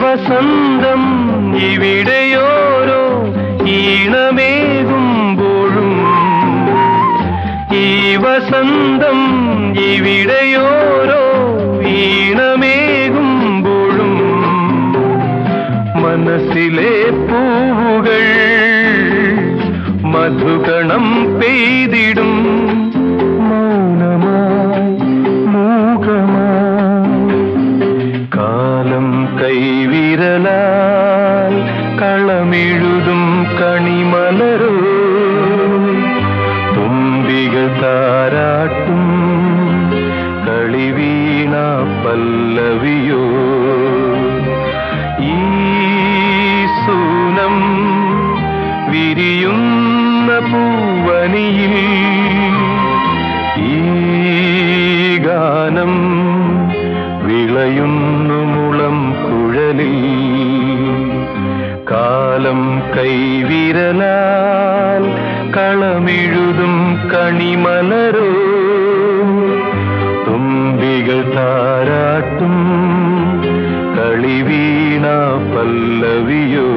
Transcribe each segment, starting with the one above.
വസന്തം ഇവിടെയോരോ ഈണമേകുമ്പോഴും ഈ വസന്തം ഇവിടെയോരോ ഈണമേകുമ്പോഴും മനസ്സിലെ പൂവുകൾ മധുകണം പെയ്തിടും മൗനമായി മൂകമായി കാലം കൈവിരലാൽ കളമെഴുതും കണിമലരോ തുമ്പികൾ താരാട്ടും കളിവീണ പല്ലവിയോ ഈ സൂനം വിരിയുന്ന പൂവനിയിൽ ഈ ഗാനം വിളയുന്നു മുളം കുഴലിൽ കാലം കൈവിരലാൽ കളമെഴുതും കണിമലരോ തുമ്പികൾ താരാട്ടും കളിവീണ പല്ലവിയോ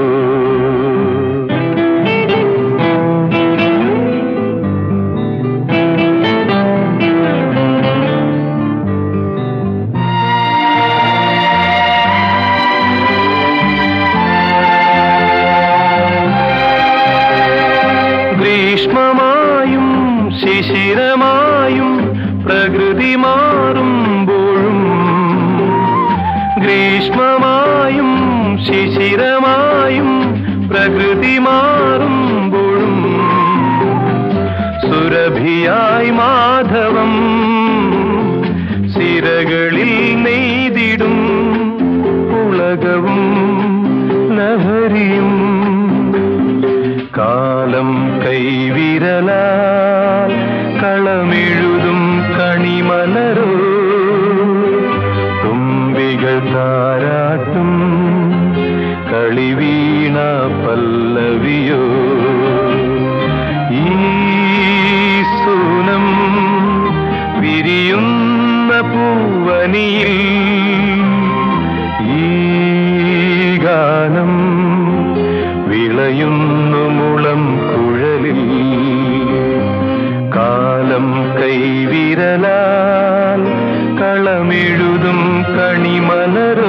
ഗ്രീഷ്മമായും ശിശിരമായും പ്രകൃതി മാറുമ്പോഴും ഗ്രീഷ്മമായും ശിശിരമായും പ്രകൃതി മാറുമ്പോഴും സുരഭിയായി മാധവം സിരകളിൽ നെയ്തിടും ഉലകവും ലഹരിയും കാലം കൈവിരലാൽ കളമെഴുതും കണിമലരോ തുമ്പികൾ താരാട്ടും കളിവീണ പല്ലവിയോ ഈ സൂനം വിരിയുന്ന പൂവനിയിൽ ഈ ഗാനം വിളയുന്നു മുളം കുഴലിൽ കാലം കൈവിരലാൽ കളമെഴുതും കണിമലരോ